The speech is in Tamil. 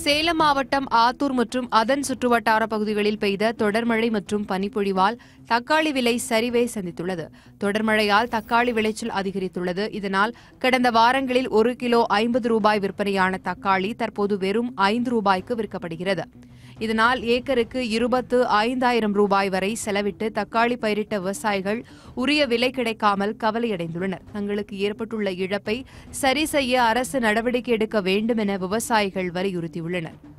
சேலம் மாவட்டம் ஆத்தூர் மற்றும் அதன் சுற்றுவட்டார பகுதிகளில் பெய்த தொடர் மழை மற்றும் பனிப்பொழிவால் தக்காளி விலை சரிவை சந்தித்துள்ளது தொடர் மழையால் தக்காளி விளைச்சல் அதிகரித்துள்ளது இதனால் கடந்த வாரங்களில் ஒரு கிலோ ஐம்பது ரூபாய் விற்பனையான தக்காளி தற்போது வெறும் ஐந்து ரூபாய்க்கு விற்கப்படுகிறது இதனால் ஏக்கருக்கு இருபத்து ஐந்தாயிரம் ரூபாய் வரை செலவிட்டு தக்காளி பயிரிட்ட விவசாயிகள் உரிய விலை கிடைக்காமல் கவலையடைந்துள்ளனர் தங்களுக்கு ஏற்பட்டுள்ள இழப்பை சரி செய்ய அரசு நடவடிக்கை எடுக்க வேண்டும் என விவசாயிகள் வலியுறுத்தியுள்ளனர்